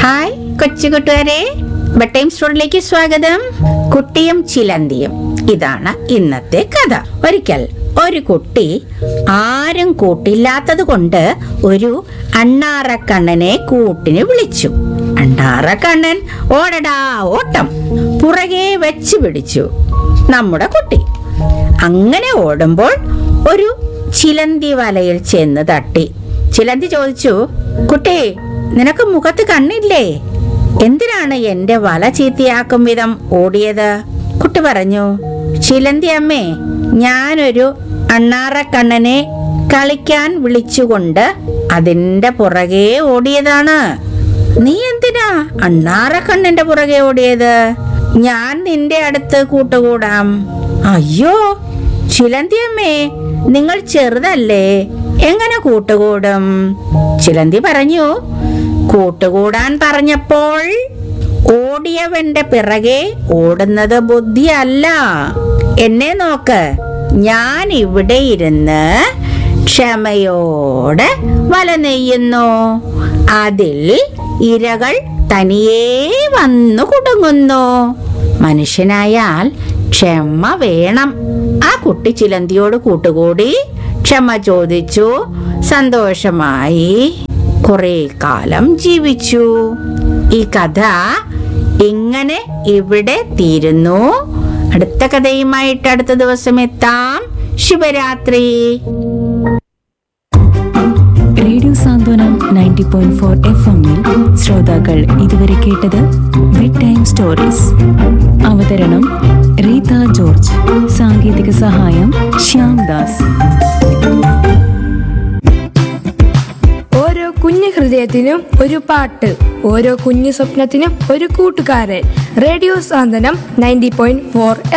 hi കൊച്ചു കൂട്ടുകാരെ ബട്ടൈം സ്റ്റോറിലേക്ക് സ്വാഗതം കുട്ടിയും ചിലന്തിയും ഇതാണ് ഇന്നത്തെ കഥ ഒരിക്കൽ ഒരു കുട്ടി ആരും കൂട്ടില്ലാത്തത് കൊണ്ട് ഒരു അണ്ണാറക്കണ്ണനെ കൂട്ടിന് വിളിച്ചു അണ്ണാറക്കണ്ണൻ ഓടടാ ഓട്ടം പുറകെ വെച്ച് പിടിച്ചു നമ്മുടെ കുട്ടി അങ്ങനെ ഓടുമ്പോൾ ഒരു ചിലന്തി വലയിൽ ചെന്ന് തട്ടി ചിലന്തി ചോദിച്ചു കുട്ടി നിനക്ക് മുഖത്ത് കണ്ണില്ലേ എന്തിനാണ് എന്റെ വല ചീത്തയാക്കും വിധം ഓടിയത് കുട്ടി പറഞ്ഞു ചിലന്തി അമ്മേ ഞാനൊരു അണ്ണാറക്കണ്ണനെ കളിക്കാൻ വിളിച്ചുകൊണ്ട് അതിന്റെ പുറകെ ഓടിയതാണ് നീ എന്തിനാ അണ്ണാറക്കണ്ണന്റെ പുറകെ ഓടിയത് ഞാൻ നിന്റെ അടുത്ത് കൂട്ടുകൂടാം അയ്യോ ചിലന്തിയമ്മേ നിങ്ങൾ ചെറുതല്ലേ എങ്ങനെ കൂട്ടുകൂടും ചിലന്തി പറഞ്ഞു കൂട്ടുകൂടാൻ പറഞ്ഞപ്പോൾ ഓടിയവന്റെ പിറകെ ഓടുന്നത് ബുദ്ധിയല്ല എന്നെ നോക്ക് ഞാൻ ഇവിടെ ഇരുന്ന് ക്ഷമയോടെ വല നെയ്യുന്നു അതിൽ ഇരകൾ തനിയേ വന്നു കുടുങ്ങുന്നു മനുഷ്യനായാൽ ക്ഷമ വേണം ആ കുട്ടി ചിലന്തിയോട് കൂട്ടുകൂടി ക്ഷമ ചോദിച്ചു സന്തോഷമായി കുറെ കാലം ജീവിച്ചു ഈ കഥ ഇങ്ങനെ ഇവിടെ തീരുന്നു അടുത്ത കഥയുമായിട്ട് അടുത്ത ദിവസം എത്താം ശുഭരാത്രി radio Santhwanam ninety point four F എമ്മിൽ ശ്രോതാക്കൾ ഇതുവരെ കേട്ടത് ബെഡ് ടൈം സ്റ്റോറീസ് അവതരണം റീത ജോർജ് സാങ്കേതിക സഹായം ശ്യാം ദാസ് ഓരോ കുഞ്ഞു ഹൃദയത്തിനും ഒരു പാട്ട് ഓരോ കുഞ്ഞു സ്വപ്നത്തിനും ഒരു കൂട്ടുകാരൻ radio Santhwanam ninety point four